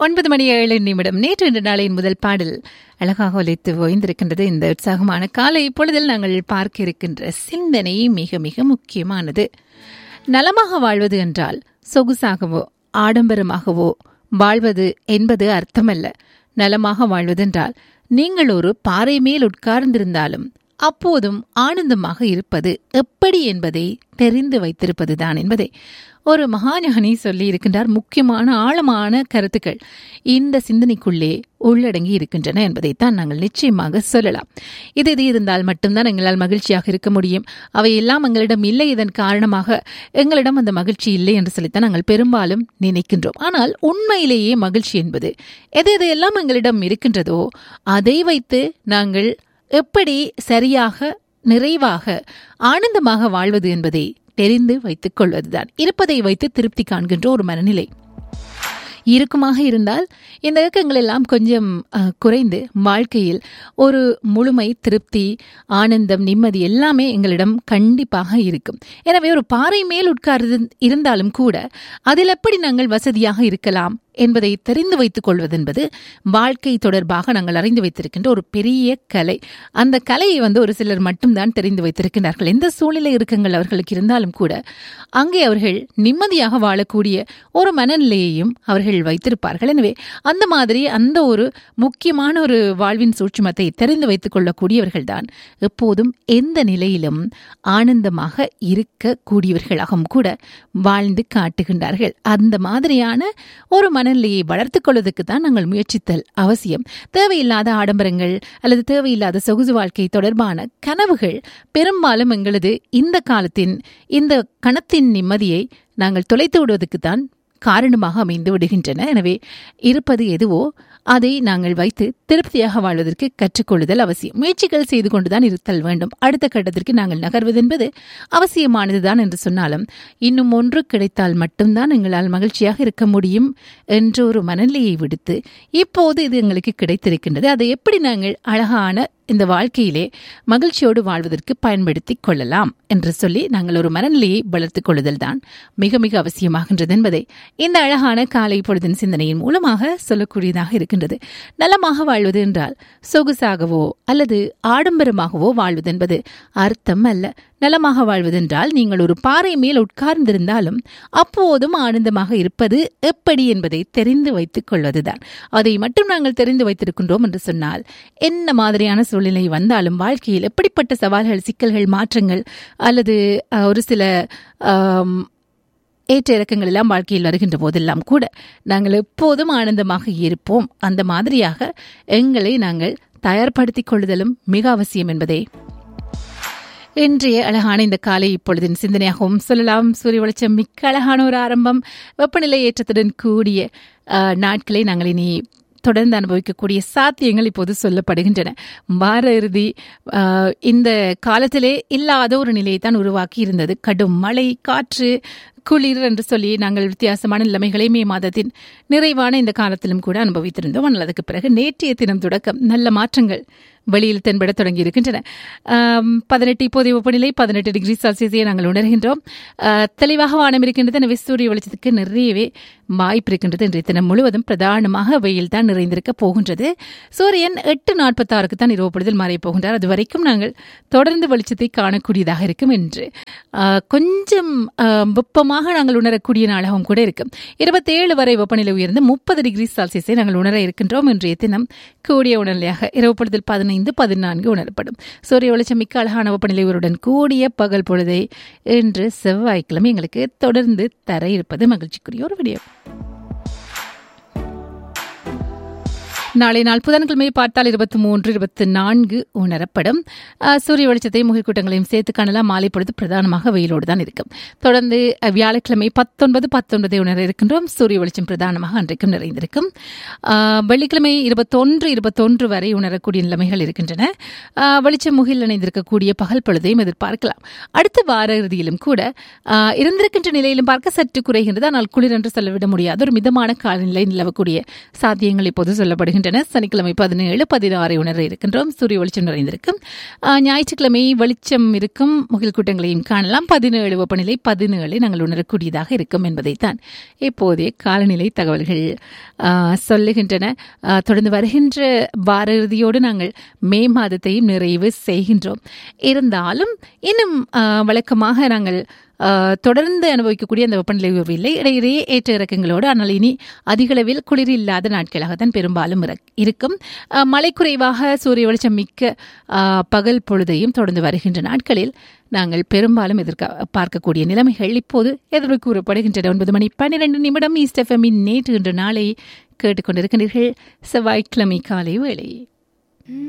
ஒன்பது மணி ஏழு நிமிடம் நேற்று இன்று நாளின் முதல் பாடல் அழகாக ஒலித்து ஓய்ந்திருக்கின்றது இந்த உற்சாகமான காலை இப்பொழுதில் நாங்கள் பார்க்க இருக்கின்ற சிந்தனை மிக மிக முக்கியமானது நலமாக வாழ்வது என்றால் சொகுசாகவோ ஆடம்பரமாகவோ வாழ்வது என்பது அர்த்தமல்ல நலமாக வாழ்வதென்றால் நீங்கள் ஒரு பாறை மேல் உட்கார்ந்திருந்தாலும் அப்போதும் ஆனந்தமாக இருப்பது எப்படி என்பதை தெரிந்து வைத்திருப்பதுதான் என்பதை ஒரு மகாஞானி சொல்லி இருக்கின்றார் முக்கியமான ஆழமான கருத்துக்கள் இந்த சிந்தனைக்குள்ளே உள்ளடங்கி இருக்கின்றன என்பதைத்தான் நாங்கள் நிச்சயமாக சொல்லலாம் இது இது இருந்தால் மட்டும்தான் எங்களால் மகிழ்ச்சியாக இருக்க முடியும் அவையெல்லாம் எங்களிடம் இல்லை இதன் காரணமாக எங்களிடம் அந்த மகிழ்ச்சி இல்லை என்று சொல்லித்தான் நாங்கள் பெரும்பாலும் நினைக்கின்றோம் ஆனால் உண்மையிலேயே மகிழ்ச்சி என்பது எது எதையெல்லாம் எங்களிடம் இருக்கின்றதோ அதை வைத்து நாங்கள் எப்படி சரியாக நிறைவாக ஆனந்தமாக வாழ்வது என்பதை தெரிந்து வைத்துக் கொள்வதுதான் இருப்பதை வைத்து திருப்தி காண்கின்ற ஒரு மனநிலை இறுக்கமாக இருந்தால் இந்த இயக்கங்கள் எல்லாம் கொஞ்சம் குறைந்து வாழ்க்கையில் ஒரு முழுமை திருப்தி ஆனந்தம் நிம்மதி எல்லாமே எங்களிடம் கண்டிப்பாக இருக்கும் எனவே ஒரு பாறை மேல் உட்கார்ந்து இருந்தாலும் கூட அதில் எப்படி நாங்கள் வசதியாக இருக்கலாம் என்பதை தெரிந்து வைத்துக் கொள்வதென்பது வாழ்க்கை தொடர்பாக நாங்கள் அறிந்து வைத்திருக்கின்ற ஒரு பெரிய கலை அந்த கலையை வந்து ஒரு சிலர் மட்டும்தான் தெரிந்து வைத்திருக்கிறார்கள் எந்த சூழ்நிலை இருக்கங்கள் அவர்களுக்கு இருந்தாலும் கூட அங்கே அவர்கள் நிம்மதியாக வாழக்கூடிய ஒரு மனநிலையையும் அவர்கள் வைத்திருப்பார்கள் எனவே அந்த மாதிரி அந்த ஒரு முக்கியமான ஒரு வாழ்வின் சூட்சுமத்தை தெரிந்து வைத்துக் கொள்ளக்கூடியவர்கள் தான் எப்போதும் எந்த நிலையிலும் ஆனந்தமாக இருக்கக்கூடியவர்களாகவும் கூட வாழ்ந்து காட்டுகின்றார்கள் அந்த மாதிரியான ஒரு மனநிலையை வளர்த்துக் கொள்வதற்கு தான் நாங்கள் முயற்சித்தல் அவசியம் தேவையில்லாத ஆடம்பரங்கள் அல்லது தேவையில்லாத சொகுசு வாழ்க்கை தொடர்பான கனவுகள் பெரும்பாலும் எங்களது இந்த காலத்தின் இந்த கணத்தின் நிம்மதியை நாங்கள் தொலைத்து விடுவதற்கு தான் காரணமாக அமைந்து விடுகின்றன எனவே இருப்பது எதுவோ அதை நாங்கள் வைத்து திருப்தியாக வாழ்வதற்கு கற்றுக்கொள்ளுதல் அவசியம் முயற்சிகள் செய்து கொண்டுதான் இருத்தல் வேண்டும் அடுத்த கட்டத்திற்கு நாங்கள் நகர்வது என்பது அவசியமானதுதான் என்று சொன்னாலும் இன்னும் ஒன்று கிடைத்தால் மட்டும்தான் எங்களால் மகிழ்ச்சியாக இருக்க முடியும் என்ற ஒரு மனநிலையை விடுத்து இப்போது இது எங்களுக்கு கிடைத்திருக்கின்றது அதை எப்படி நாங்கள் அழகான இந்த வாழ்க்கையிலே மகிழ்ச்சியோடு வாழ்வதற்கு பயன்படுத்திக் கொள்ளலாம் என்று சொல்லி நாங்கள் ஒரு மனநிலையை வளர்த்துக் கொள்ளுதல் தான் மிக மிக அவசியமாகின்றது என்பதை இந்த அழகான காலை பொழுதின் சிந்தனையின் மூலமாக சொல்லக்கூடியதாக இருக்கின்றது நலமாக வாழ்வது என்றால் சொகுசாகவோ அல்லது ஆடம்பரமாகவோ வாழ்வது என்பது அர்த்தம் அல்ல நலமாக வாழ்வதென்றால் நீங்கள் ஒரு பாறை மேல் உட்கார்ந்திருந்தாலும் அப்போதும் ஆனந்தமாக இருப்பது எப்படி என்பதை தெரிந்து வைத்துக் கொள்வதுதான் அதை மட்டும் நாங்கள் தெரிந்து வைத்திருக்கின்றோம் என்று சொன்னால் என்ன மாதிரியான சூழ்நிலை வந்தாலும் வாழ்க்கையில் எப்படிப்பட்ட சவால்கள் சிக்கல்கள் மாற்றங்கள் அல்லது ஒரு சில ஏற்ற இறக்கங்கள் எல்லாம் வாழ்க்கையில் வருகின்ற போதெல்லாம் கூட நாங்கள் எப்போதும் ஆனந்தமாக இருப்போம் அந்த மாதிரியாக எங்களை நாங்கள் தயார்படுத்திக் கொள்ளுதலும் மிக அவசியம் என்பதை இன்றைய அழகான இந்த காலை இப்பொழுதின் சிந்தனையாகவும் சொல்லலாம் சூரிய வெளிச்சம் மிக்க அழகான ஒரு ஆரம்பம் வெப்பநிலை ஏற்றத்துடன் கூடிய நாட்களை நாங்கள் இனி தொடர்ந்து அனுபவிக்கக்கூடிய சாத்தியங்கள் இப்போது சொல்லப்படுகின்றன வார இறுதி இந்த காலத்திலே இல்லாத ஒரு நிலையை தான் உருவாக்கி இருந்தது கடும் மழை காற்று குளிர் என்று சொல்லி நாங்கள் வித்தியாசமான நிலைமைகளை மே மாதத்தின் நிறைவான இந்த காலத்திலும் கூட அனுபவித்திருந்தோம் ஆனால் அதுக்கு பிறகு நேற்றைய தினம் தொடக்கம் நல்ல மாற்றங்கள் வெளியில் தென்பட தொடங்கி இருக்கின்றன பதினெட்டு இப்போதைய வெப்பநிலை பதினெட்டு டிகிரி செல்சியஸை நாங்கள் உணர்கின்றோம் தெளிவாக வானம் இருக்கின்றது எனவே சூரிய வெளிச்சத்துக்கு நிறையவே வாய்ப்பு இருக்கின்றது இன்றைய தினம் முழுவதும் பிரதானமாக வெயில் தான் நிறைந்திருக்க போகின்றது சூரியன் எட்டு நாற்பத்தாறுக்கு தான் இரவு பொழுதில் மாறி போகின்றார் அது வரைக்கும் நாங்கள் தொடர்ந்து வெளிச்சத்தை காணக்கூடியதாக இருக்கும் என்று கொஞ்சம் வெப்பமாக நாங்கள் உணரக்கூடிய நாளாகவும் கூட இருக்கும் இருபத்தேழு வரை வெப்பநிலை உயர்ந்து முப்பது டிகிரி செல்சியஸை நாங்கள் உணர இருக்கின்றோம் இன்றைய தினம் கூடிய உணர்நிலையாக இரவு பொழுதில் பதினைந்து பதினான்கு உணரப்படும் சூரிய வெளிச்சம் மிக்க அழகான வெப்பநிலையுடன் கூடிய பகல் பொழுதை இன்று செவ்வாய்க்கிழமை எங்களுக்கு தொடர்ந்து தர இருப்பது மகிழ்ச்சிக்குரிய ஒரு விடயம் நாளை நாள் புதன்கிழமை பார்த்தால் இருபத்தி மூன்று இருபத்தி நான்கு உணரப்படும் சூரிய வெளிச்சத்தையும் முகில்கூட்டங்களையும் சேர்த்து காணலாம் மாலை பொழுது பிரதானமாக வெயிலோடு தான் இருக்கும் தொடர்ந்து வியாழக்கிழமை பத்தொன்பது பத்தொன்பதை உணர இருக்கின்றோம் சூரிய வெளிச்சம் பிரதானமாக அன்றைக்கும் நிறைந்திருக்கும் வெள்ளிக்கிழமை இருபத்தொன்று இருபத்தொன்று வரை உணரக்கூடிய நிலைமைகள் இருக்கின்றன வெளிச்சம் முகில் இணைந்திருக்கக்கூடிய பகல் பொழுதையும் எதிர்பார்க்கலாம் அடுத்த வார இறுதியிலும் கூட இருந்திருக்கின்ற நிலையிலும் பார்க்க சற்று குறைகின்றது ஆனால் குளிர் என்று சொல்லிவிட முடியாது ஒரு மிதமான காலநிலை நிலவக்கூடிய சாத்தியங்கள் இப்போது சொல்லப்படுகின்றன இருக்கின்றன சனிக்கிழமை பதினேழு பதினாறு உணர இருக்கின்றோம் சூரிய வெளிச்சம் நிறைந்திருக்கும் ஆஹ், ஞாயிற்றுக்கிழமை வெளிச்சம் இருக்கும் முகில் கூட்டங்களையும் காணலாம் பதினேழு வெப்பநிலை பதினேழு நாங்கள் உணரக்கூடியதாக இருக்கும் என்பதைத்தான் இப்போதைய காலநிலை தகவல்கள் ஆஹ், சொல்லுகின்றன ஆஹ், தொடர்ந்து வருகின்ற வார இறுதியோடு நாங்கள் மே மாதத்தையும் நிறைவு செய்கின்றோம் இருந்தாலும் இன்னும் ஆஹ், வழக்கமாக நாங்கள் ஆஹ், தொடர்ந்து அனுபவிக்கக்கூடிய அந்த வெப்பநிலை உயர்வு இல்லை இடையிடையே ஏற்ற இறக்கங்களோடு ஆனால் இனி அதிகளவில் குளிர் இல்லாத நாட்களாகத்தான் பெரும்பாலும் இறக்- இருக்கும் ஆஹ், மழை குறைவாக சூரிய வெளிச்சம் மிக்க ஆஹ், பகல் பொழுதையும் தொடர்ந்து வருகின்ற நாட்களில் நாங்கள் பெரும்பாலும் எதிர்க்க பார்க்கக்கூடிய நிலைமைகள் இப்போது எதிர்வு கூறப்படுகின்றன ஒன்பது மணி பன்னிரண்டு நிமிடம் ஈஸ்ட் எஃப்எம்மின் நேற்று இன்று நாளை கேட்டுக்கொண்டிருக்கின்றீர்கள் செவ்வாய்க்கிழமை காலை வேளை